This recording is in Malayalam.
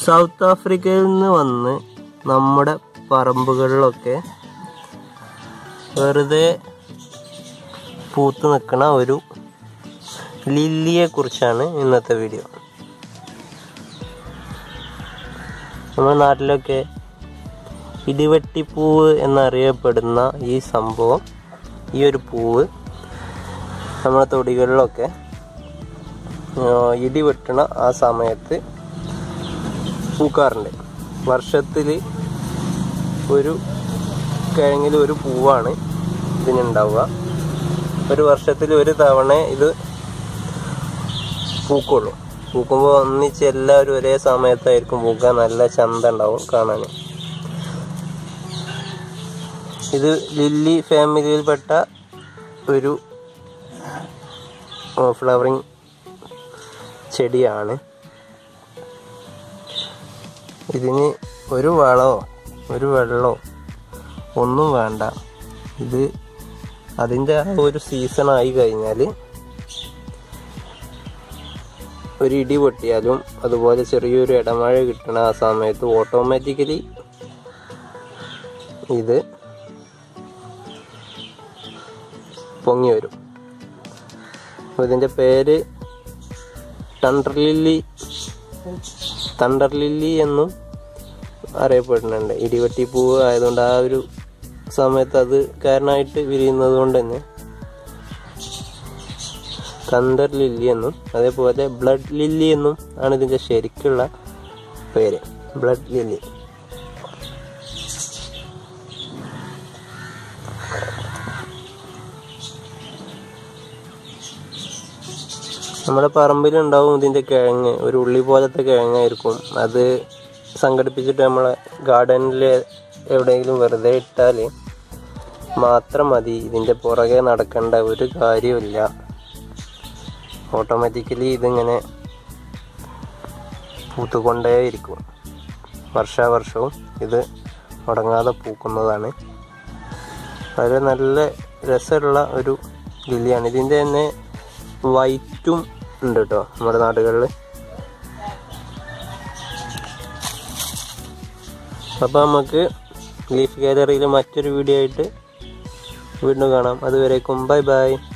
സൗത്ത് ആഫ്രിക്കയിൽ നിന്ന് വന്ന് നമ്മുടെ പറമ്പുകളിലൊക്കെ വെറുതെ പൂത്ത് നിൽക്കുന്ന ഒരു ലില്ലിയെ കുറിച്ചാണ് ഇന്നത്തെ വീഡിയോ നമ്മുടെ നാട്ടിലൊക്കെ ഇടിവെട്ടിപ്പൂവ് എന്നറിയപ്പെടുന്ന ഈ സംഭവം ഈ ഒരു പൂവ് നമ്മുടെ തൊടികളിലൊക്കെ ആ, ഇടി വെട്ടണ ആ സമയത്ത് പൂക്കാറുണ്ട് വർഷത്തിൽ ഒരു കിഴങ്ങിൽ ഒരു പൂവാണ് ഇതിനുണ്ടാവുക ഒരു വർഷത്തിൽ ഒരു തവണ ഇത് പൂക്കുള്ളൂ പൂക്കുമ്പോൾ ഒന്നിച്ച് എല്ലാവരും ഒരേ സമയത്തായിരിക്കും പൂക്കാൻ നല്ല ചന്ത ഉണ്ടാവും കാണാൻ ഇത് ലില്ലി ഫാമിലിയിൽപ്പെട്ട ഒരു ഫ്ലവറിങ് ചെടിയാണ് ഇതിന് ഒരു വളമോ ഒരു വെള്ളമോ ഒന്നും വേണ്ട ഇത് അതിൻ്റെ ആ ഒരു സീസൺ ആയി കഴിഞ്ഞാൽ ഒരു ഇടി പൊട്ടിയാലും അതുപോലെ ചെറിയൊരു ഇടമഴ കിട്ടണ ആ സമയത്ത് ഓട്ടോമാറ്റിക്കലി ഇത് പൊങ്ങി വരും അപ്പോൾ ഇതിൻ്റെ പേര് തണ്ടർ ലില്ലി തണ്ടർ ലില്ലി എന്നും അറിയപ്പെടുന്നുണ്ട് ഇടിവെട്ടി പൂവ് ആയതുകൊണ്ട് ആ ഒരു സമയത്ത് അത് കാരണമായിട്ട് വിരിയുന്നത് കൊണ്ട് തന്നെ തണ്ടർ ലില്ലി എന്നും അതേപോലെ ബ്ലഡ് ലില്ലി എന്നും ആണ് ഇതിൻ്റെ ശരിക്കുള്ള പേര് ബ്ലഡ് ലില്ലി നമ്മുടെ പറമ്പിലുണ്ടാവും ഇതിൻ്റെ കിഴങ്ങ് ഒരു ഉള്ളി പോലത്തെ കിഴങ്ങായിരിക്കും അത് സംഘടിപ്പിച്ചിട്ട് നമ്മളെ ഗാർഡനിൽ എവിടെയെങ്കിലും വെറുതെ ഇട്ടാൽ മാത്രം മതി ഇതിൻ്റെ പുറകെ നടക്കേണ്ട ഒരു കാര്യമില്ല ഓട്ടോമാറ്റിക്കലി ഇതിങ്ങനെ പൂത്തുകൊണ്ടേയിരിക്കും വർഷാവർഷവും ഇത് മുടങ്ങാതെ പൂക്കുന്നതാണ് വളരെ നല്ല രസമുള്ള ഒരു ലില്ലിയാണ് ഇതിൻ്റെ തന്നെ വൈറ്റും ഉണ്ട് കേട്ടോ നമ്മുടെ നാടുകളിൽ അപ്പോൾ നമുക്ക് ലീഫ് ഗാലറിയിൽ മറ്റൊരു വീഡിയോ ആയിട്ട് വീണ്ടും കാണാം അതുവരേക്കും ബൈ ബൈ